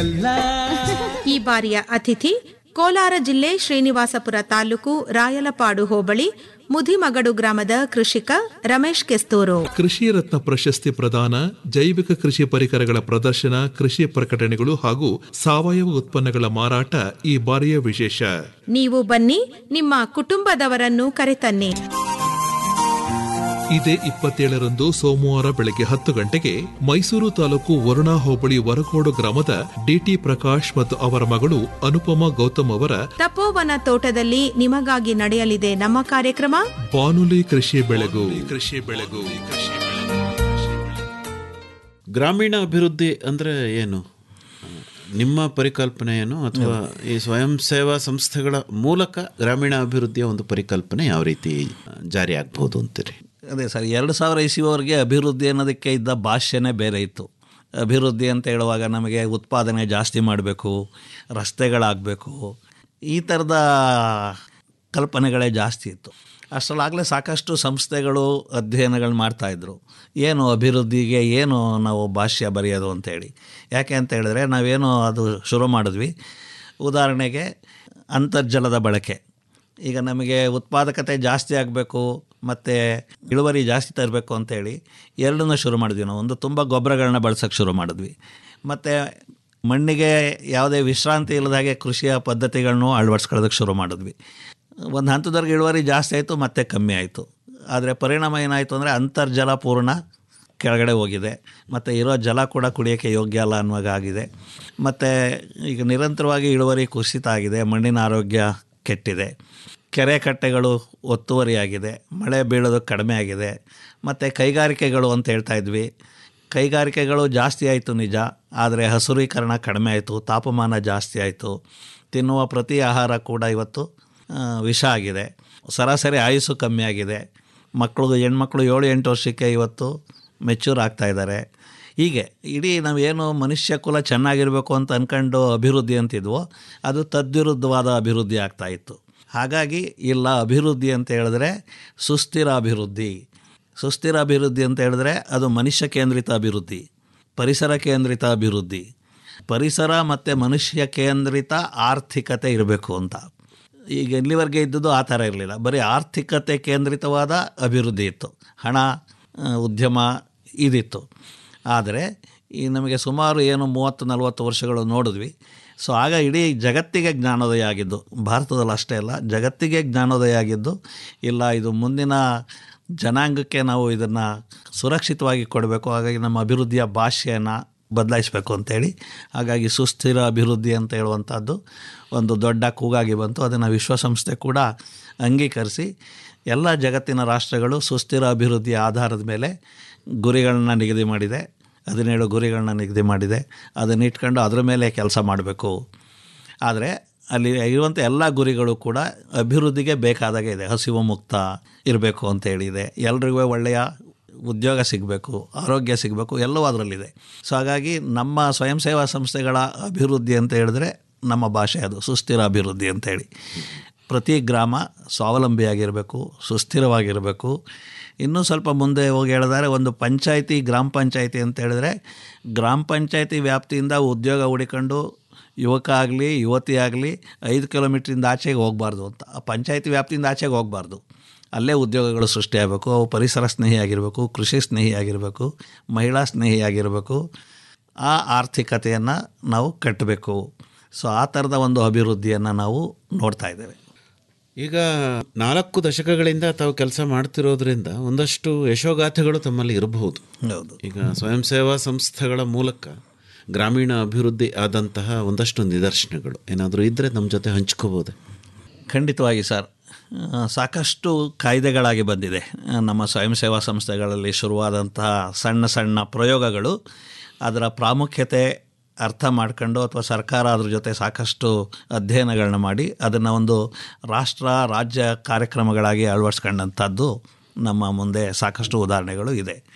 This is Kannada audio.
ಎಲ್ಲ ಈ ಬಾರಿಯ ಅತಿಥಿ ಕೋಲಾರ ಜಿಲ್ಲೆ ಶ್ರೀನಿವಾಸಪುರ ತಾಲೂಕು ರಾಯಲಪಾಡು ಹೋಬಳಿ ಮುದಿಮಗಡು ಗ್ರಾಮದ ಕೃಷಿಕ ರಮೇಶ್ ಕೆಸ್ತೂರು ಕೃಷಿ ರತ್ನ ಪ್ರಶಸ್ತಿ ಪ್ರದಾನ ಜೈವಿಕ ಕೃಷಿ ಪರಿಕರಗಳ ಪ್ರದರ್ಶನ ಕೃಷಿ ಪ್ರಕಟಣೆಗಳು ಹಾಗೂ ಸಾವಯವ ಉತ್ಪನ್ನಗಳ ಮಾರಾಟ ಈ ಬಾರಿಯ ವಿಶೇಷ ನೀವು ಬನ್ನಿ ನಿಮ್ಮ ಕುಟುಂಬದವರನ್ನು ಕರೆತನ್ನಿ ಇದೇ ಇಪ್ಪತ್ತೇಳರಂದು ಸೋಮವಾರ ಬೆಳಗ್ಗೆ ಹತ್ತು ಗಂಟೆಗೆ ಮೈಸೂರು ತಾಲೂಕು ವರುಣಾ ಹೋಬಳಿ ವರಕೋಡು ಗ್ರಾಮದ ಡಿಟಿ ಪ್ರಕಾಶ್ ಮತ್ತು ಅವರ ಮಗಳು ಅನುಪಮಾ ಗೌತಮ್ ಅವರ ತಪೋವನ ತೋಟದಲ್ಲಿ ನಿಮಗಾಗಿ ನಡೆಯಲಿದೆ ನಮ್ಮ ಕಾರ್ಯಕ್ರಮ ಬಾನುಲಿ ಕೃಷಿ ಬೆಳೆಗು ಕೃಷಿ ಬೆಳೆಗು ಕೃಷಿ ಗ್ರಾಮೀಣ ಅಭಿವೃದ್ಧಿ ಅಂದರೆ ಏನು ನಿಮ್ಮ ಪರಿಕಲ್ಪನೆ ಏನು ಅಥವಾ ಈ ಸ್ವಯಂ ಸೇವಾ ಸಂಸ್ಥೆಗಳ ಮೂಲಕ ಗ್ರಾಮೀಣ ಅಭಿವೃದ್ಧಿಯ ಒಂದು ಪರಿಕಲ್ಪನೆ ಯಾವ ರೀತಿ ಜಾರಿ ಆಗ್ಬೋದು ಅಂತೀರಿ ಅದೇ ಸರ್ ಎರಡು ಸಾವಿರ ಇಸಿವರೆಗೆ ಅಭಿವೃದ್ಧಿ ಅನ್ನೋದಕ್ಕೆ ಇದ್ದ ಭಾಷ್ಯನೇ ಬೇರೆ ಇತ್ತು ಅಭಿವೃದ್ಧಿ ಅಂತ ಹೇಳುವಾಗ ನಮಗೆ ಉತ್ಪಾದನೆ ಜಾಸ್ತಿ ಮಾಡಬೇಕು ರಸ್ತೆಗಳಾಗಬೇಕು ಈ ಥರದ ಕಲ್ಪನೆಗಳೇ ಜಾಸ್ತಿ ಇತ್ತು ಅಷ್ಟರಲ್ಲಾಗಲೇ ಸಾಕಷ್ಟು ಸಂಸ್ಥೆಗಳು ಅಧ್ಯಯನಗಳು ಮಾಡ್ತಾಯಿದ್ರು ಏನು ಅಭಿವೃದ್ಧಿಗೆ ಏನು ನಾವು ಭಾಷ್ಯ ಬರೆಯೋದು ಅಂತೇಳಿ ಯಾಕೆ ಅಂತ ಹೇಳಿದ್ರೆ ನಾವೇನು ಅದು ಶುರು ಮಾಡಿದ್ವಿ ಉದಾಹರಣೆಗೆ ಅಂತರ್ಜಲದ ಬಳಕೆ ಈಗ ನಮಗೆ ಉತ್ಪಾದಕತೆ ಜಾಸ್ತಿ ಆಗಬೇಕು ಮತ್ತು ಇಳುವರಿ ಜಾಸ್ತಿ ತರಬೇಕು ಅಂತೇಳಿ ಎರಡನ್ನೂ ಶುರು ಮಾಡಿದ್ವಿ ನಾವು ಒಂದು ತುಂಬ ಗೊಬ್ಬರಗಳನ್ನ ಬಳಸೋಕ್ಕೆ ಶುರು ಮಾಡಿದ್ವಿ ಮತ್ತು ಮಣ್ಣಿಗೆ ಯಾವುದೇ ವಿಶ್ರಾಂತಿ ಇಲ್ಲದ ಹಾಗೆ ಕೃಷಿಯ ಪದ್ಧತಿಗಳನ್ನು ಅಳವಡಿಸ್ಕೊಳ್ಳೋದಕ್ಕೆ ಶುರು ಮಾಡಿದ್ವಿ ಒಂದು ಹಂತದವರೆಗೆ ಇಳುವರಿ ಜಾಸ್ತಿ ಆಯಿತು ಮತ್ತೆ ಕಮ್ಮಿ ಆಯಿತು ಆದರೆ ಪರಿಣಾಮ ಏನಾಯಿತು ಅಂದರೆ ಅಂತರ್ಜಲ ಪೂರ್ಣ ಕೆಳಗಡೆ ಹೋಗಿದೆ ಮತ್ತು ಇರೋ ಜಲ ಕೂಡ ಕುಡಿಯೋಕ್ಕೆ ಯೋಗ್ಯ ಅಲ್ಲ ಅನ್ನುವಾಗ ಆಗಿದೆ ಮತ್ತು ಈಗ ನಿರಂತರವಾಗಿ ಇಳುವರಿ ಕುಸಿತ ಆಗಿದೆ ಮಣ್ಣಿನ ಆರೋಗ್ಯ ಕೆಟ್ಟಿದೆ ಕೆರೆ ಕಟ್ಟೆಗಳು ಒತ್ತುವರಿಯಾಗಿದೆ ಮಳೆ ಬೀಳೋದು ಕಡಿಮೆ ಆಗಿದೆ ಮತ್ತು ಕೈಗಾರಿಕೆಗಳು ಅಂತ ಹೇಳ್ತಾ ಇದ್ವಿ ಕೈಗಾರಿಕೆಗಳು ಜಾಸ್ತಿ ಆಯಿತು ನಿಜ ಆದರೆ ಹಸುರೀಕರಣ ಕಡಿಮೆ ಆಯಿತು ತಾಪಮಾನ ಜಾಸ್ತಿ ಆಯಿತು ತಿನ್ನುವ ಪ್ರತಿ ಆಹಾರ ಕೂಡ ಇವತ್ತು ಆ, ವಿಷ ಆಗಿದೆ ಸರಾಸರಿ ಆಯುಸ್ಸು ಕಮ್ಮಿ ಆಗಿದೆ ಮಕ್ಕಳು ಹೆಣ್ಮಕ್ಳು ಏಳು ಎಂಟು ವರ್ಷಕ್ಕೆ ಇವತ್ತು ಮೆಚ್ಯೂರ್ ಆಗ್ತಾ ಇದ್ದಾರೆ ಹೀಗೆ ಇಡೀ ನಾವೇನು ಮನುಷ್ಯ ಕುಲ ಚೆನ್ನಾಗಿರಬೇಕು ಅಂತ ಅಂದ್ಕೊಂಡು ಅಭಿವೃದ್ಧಿ ಅಂತಿದ್ವೋ ಅದು ತದ್ವಿರುದ್ಧವಾದ ಅಭಿವೃದ್ಧಿ ಆಗ್ತಾ ಇತ್ತು ಹಾಗಾಗಿ ಇಲ್ಲ ಅಭಿವೃದ್ಧಿ ಅಂತ ಹೇಳಿದ್ರೆ ಸುಸ್ಥಿರ ಅಭಿವೃದ್ಧಿ ಸುಸ್ಥಿರ ಅಭಿವೃದ್ಧಿ ಅಂತ ಹೇಳಿದ್ರೆ ಅದು ಮನುಷ್ಯ ಕೇಂದ್ರಿತ ಅಭಿವೃದ್ಧಿ ಪರಿಸರ ಕೇಂದ್ರಿತ ಅಭಿವೃದ್ಧಿ ಪರಿಸರ ಮತ್ತು ಮನುಷ್ಯ ಕೇಂದ್ರಿತ ಆರ್ಥಿಕತೆ ಇರಬೇಕು ಅಂತ ಈಗ ಇಲ್ಲಿವರೆಗೆ ಇದ್ದದ್ದು ಆ ಥರ ಇರಲಿಲ್ಲ ಬರೀ ಆರ್ಥಿಕತೆ ಕೇಂದ್ರಿತವಾದ ಅಭಿವೃದ್ಧಿ ಇತ್ತು ಹಣ ಆ, ಉದ್ಯಮ ಇದಿತ್ತು ಆದರೆ ಈ ನಮಗೆ ಸುಮಾರು ಏನು ಮೂವತ್ತು ನಲವತ್ತು ವರ್ಷಗಳು ನೋಡಿದ್ವಿ ಸೊ ಆಗ ಇಡೀ ಜಗತ್ತಿಗೆ ಜ್ಞಾನೋದಯ ಆಗಿದ್ದು ಭಾರತದಲ್ಲಿ ಅಷ್ಟೇ ಅಲ್ಲ ಜಗತ್ತಿಗೆ ಜ್ಞಾನೋದಯ ಆಗಿದ್ದು ಇಲ್ಲ ಇದು ಮುಂದಿನ ಜನಾಂಗಕ್ಕೆ ನಾವು ಇದನ್ನು ಸುರಕ್ಷಿತವಾಗಿ ಕೊಡಬೇಕು ಹಾಗಾಗಿ ನಮ್ಮ ಅಭಿವೃದ್ಧಿಯ ಭಾಷೆಯನ್ನು ಬದಲಾಯಿಸಬೇಕು ಅಂತೇಳಿ ಹಾಗಾಗಿ ಸುಸ್ಥಿರ ಅಭಿವೃದ್ಧಿ ಅಂತ ಹೇಳುವಂಥದ್ದು ಒಂದು ದೊಡ್ಡ ಕೂಗಾಗಿ ಬಂತು ಅದನ್ನು ವಿಶ್ವಸಂಸ್ಥೆ ಕೂಡ ಅಂಗೀಕರಿಸಿ ಎಲ್ಲ ಜಗತ್ತಿನ ರಾಷ್ಟ್ರಗಳು ಸುಸ್ಥಿರ ಅಭಿವೃದ್ಧಿಯ ಆಧಾರದ ಮೇಲೆ ಗುರಿಗಳನ್ನ ನಿಗದಿ ಮಾಡಿದೆ ಹದಿನೇಳು ಗುರಿಗಳನ್ನ ನಿಗದಿ ಮಾಡಿದೆ ಅದನ್ನ ಇಟ್ಕೊಂಡು ಅದರ ಮೇಲೆ ಕೆಲಸ ಮಾಡಬೇಕು ಆದರೆ ಅಲ್ಲಿ ಇರುವಂಥ ಎಲ್ಲ ಗುರಿಗಳು ಕೂಡ ಅಭಿವೃದ್ಧಿಗೆ ಬೇಕಾದಾಗೆ ಇದೆ ಹಸಿವು ಮುಕ್ತ ಇರಬೇಕು ಅಂತ ಹೇಳಿದೆ ಎಲ್ರಿಗೂ ಒಳ್ಳೆಯ ಉದ್ಯೋಗ ಸಿಗಬೇಕು ಆರೋಗ್ಯ ಸಿಗಬೇಕು ಎಲ್ಲವೂ ಅದರಲ್ಲಿದೆ ಸೊ ಹಾಗಾಗಿ ನಮ್ಮ ಸ್ವಯಂ ಸೇವಾ ಸಂಸ್ಥೆಗಳ ಅಭಿವೃದ್ಧಿ ಅಂತ ಹೇಳಿದ್ರೆ ನಮ್ಮ ಭಾಷೆ ಅದು ಸುಸ್ಥಿರ ಅಭಿವೃದ್ಧಿ ಅಂತೇಳಿ ಪ್ರತಿ ಗ್ರಾಮ ಸ್ವಾವಲಂಬಿಯಾಗಿರಬೇಕು ಸುಸ್ಥಿರವಾಗಿರಬೇಕು ಇನ್ನೂ ಸ್ವಲ್ಪ ಮುಂದೆ ಹೋಗಿ ಹೇಳಿದರೆ ಒಂದು ಪಂಚಾಯಿತಿ ಗ್ರಾಮ ಪಂಚಾಯಿತಿ ಅಂತ ಹೇಳಿದ್ರೆ ಗ್ರಾಮ ಪಂಚಾಯಿತಿ ವ್ಯಾಪ್ತಿಯಿಂದ ಉದ್ಯೋಗ ಹುಡಿಕೊಂಡು ಯುವಕ ಆಗಲಿ ಯುವತಿ ಆಗಲಿ ಐದು ಕಿಲೋಮೀಟ್ರಿಂದ ಆಚೆಗೆ ಹೋಗಬಾರ್ದು ಅಂತ ಆ ಪಂಚಾಯಿತಿ ವ್ಯಾಪ್ತಿಯಿಂದ ಆಚೆಗೆ ಹೋಗಬಾರ್ದು ಅಲ್ಲೇ ಉದ್ಯೋಗಗಳು ಸೃಷ್ಟಿಯಾಗಬೇಕು ಅವು ಪರಿಸರ ಸ್ನೇಹಿಯಾಗಿರಬೇಕು ಕೃಷಿ ಸ್ನೇಹಿಯಾಗಿರಬೇಕು ಮಹಿಳಾ ಸ್ನೇಹಿಯಾಗಿರಬೇಕು ಆ ಆರ್ಥಿಕತೆಯನ್ನು ನಾವು ಕಟ್ಟಬೇಕು ಸೊ ಆ ಥರದ ಒಂದು ಅಭಿವೃದ್ಧಿಯನ್ನು ನಾವು ನೋಡ್ತಾ ಇದ್ದೇವೆ ಈಗ ನಾಲ್ಕು ದಶಕಗಳಿಂದ ತಾವು ಕೆಲಸ ಮಾಡ್ತಿರೋದ್ರಿಂದ ಒಂದಷ್ಟು ಯಶೋಗಾಥೆಗಳು ತಮ್ಮಲ್ಲಿ ಇರಬಹುದು ಹೌದು ಈಗ ಸ್ವಯಂ ಸೇವಾ ಸಂಸ್ಥೆಗಳ ಮೂಲಕ ಗ್ರಾಮೀಣ ಅಭಿವೃದ್ಧಿ ಆದಂತಹ ಒಂದಷ್ಟು ನಿದರ್ಶನಗಳು ಏನಾದರೂ ಇದ್ದರೆ ನಮ್ಮ ಜೊತೆ ಹಂಚ್ಕೋಬೋದೆ ಖಂಡಿತವಾಗಿ ಸರ್ ಆ, ಸಾಕಷ್ಟು ಕಾಯ್ದೆಗಳಾಗಿ ಬಂದಿದೆ ಆ, ನಮ್ಮ ಸ್ವಯಂ ಸೇವಾ ಸಂಸ್ಥೆಗಳಲ್ಲಿ ಶುರುವಾದಂತಹ ಸಣ್ಣ ಸಣ್ಣ ಪ್ರಯೋಗಗಳು ಅದರ ಪ್ರಾಮುಖ್ಯತೆ ಅರ್ಥ ಮಾಡ್ಕೊಂಡು ಅಥವಾ ಸರ್ಕಾರ ಅದ್ರ ಜೊತೆ ಸಾಕಷ್ಟು ಅಧ್ಯಯನಗಳನ್ನ ಮಾಡಿ ಅದನ್ನು ಒಂದು ರಾಷ್ಟ್ರ ರಾಜ್ಯ ಕಾರ್ಯಕ್ರಮಗಳಾಗಿ ಅಳವಡಿಸ್ಕೊಂಡಂಥದ್ದು ನಮ್ಮ ಮುಂದೆ ಸಾಕಷ್ಟು ಉದಾಹರಣೆಗಳು ಇದೆ